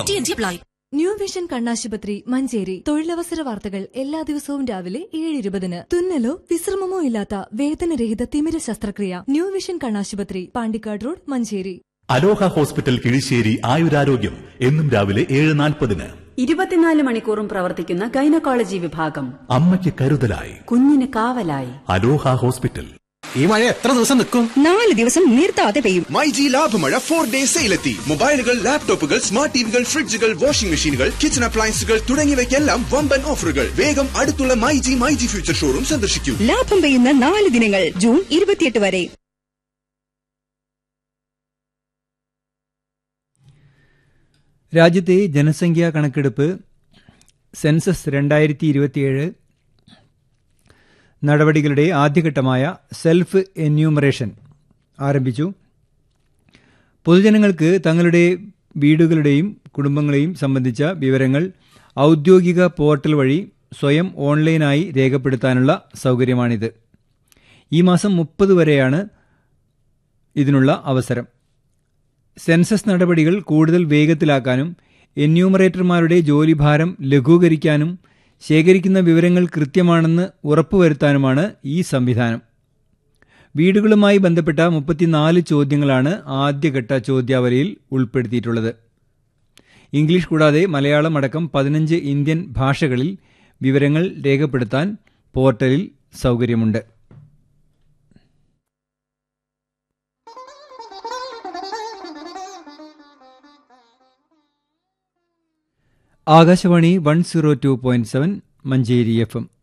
T എൻ apply new vision കണ്ണാശുപത്രി മഞ്ചേരി തൊഴിലവസര വാർത്തകൾ എല്ലാ ദിവസവും രാവിലെ ഏഴ് ഇരുപതിന് തുന്നലോ വിശ്രമമോ ഇല്ലാത്ത വേദനരഹിത തിമിര ശസ്ത്രക്രിയ ന്യൂ വിഷൻ കണ്ണാശുപത്രി Pandikkad road Manjeri Aloha hospital Kizhisseri ആയുരാരോഗ്യം എന്നും രാവിലെ ഏഴ് നാൽപ്പതിന് ഇരുപത്തിനാല് മണിക്കൂറും പ്രവർത്തിക്കുന്ന ഗൈനക്കോളജി വിഭാഗം അമ്മയ്ക്ക് കരുതലായി കുഞ്ഞിന് കാവലായി അലോഹ ഹോസ്പിറ്റൽ ഈ മഴ എത്ര ദിവസം നിൽക്കും നാല് ദിവസം നിർത്താതെ പെയ്യും മൈജി ലാഭമഴ ഫോർ ഡേ സെയിലെത്തി മൊബൈലുകൾ ലാപ്ടോപ്പുകൾ സ്മാർട്ട് ടിവികൾ ഫ്രിഡ്ജുകൾ വാഷിംഗ് മെഷീനുകൾ കിച്ചൺ അപ്ലയൻസുകൾ തുടങ്ങിയവയ്ക്കെല്ലാം വമ്പൻ ഓഫറുകൾ വേഗം അടുത്തുള്ള മൈജി മൈജി ഫ്യൂച്ചർ ഷോറൂം സന്ദർശിക്കൂ ലാഭം പെയ്യുന്ന നാല് ദിനങ്ങൾ ജൂൺ ഇരുപത്തിയെട്ട് വരെ രാജ്യത്തെ ജനസംഖ്യാ കണക്കെടുപ്പ് സെൻസസ് രണ്ടായിരത്തി ഇരുപത്തിയേഴ് നടപടികളുടെ ആദ്യഘട്ടമായ സെൽഫ് എന്യൂമറേഷൻ ആരംഭിച്ചു പൊതുജനങ്ങൾക്ക് തങ്ങളുടെ വീടുകളുടെയും കുടുംബങ്ങളെയും സംബന്ധിച്ച വിവരങ്ങൾ ഔദ്യോഗിക പോർട്ടൽ വഴി സ്വയം ഓൺലൈനായി രേഖപ്പെടുത്താനുള്ള സൗകര്യമാണിത് ഈ മാസം മുപ്പത് വരെയാണ് ഇതിനുള്ള അവസരം സെൻസസ് നടപടികൾ കൂടുതൽ വേഗത്തിലാക്കാനും എന്യൂമറേറ്റർമാരുടെ ജോലിഭാരം ലഘൂകരിക്കാനും ശേഖരിക്കുന്ന വിവരങ്ങൾ കൃത്യമാണെന്ന് ഉറപ്പുവരുത്താനുമാണ് ഈ സംവിധാനം വീടുകളുമായി ബന്ധപ്പെട്ട മുപ്പത്തിനാല് ചോദ്യങ്ങളാണ് ആദ്യഘട്ട ചോദ്യാവലിയിൽ ഉൾപ്പെടുത്തിയിട്ടുള്ളത് ഇംഗ്ലീഷ് കൂടാതെ മലയാളം അടക്കം പതിനഞ്ച് ഇന്ത്യൻ ഭാഷകളിൽ വിവരങ്ങൾ രേഖപ്പെടുത്താൻ പോർട്ടലിൽ സൗകര്യമുണ്ട് Akashvani one zero two point seven Manjeri F M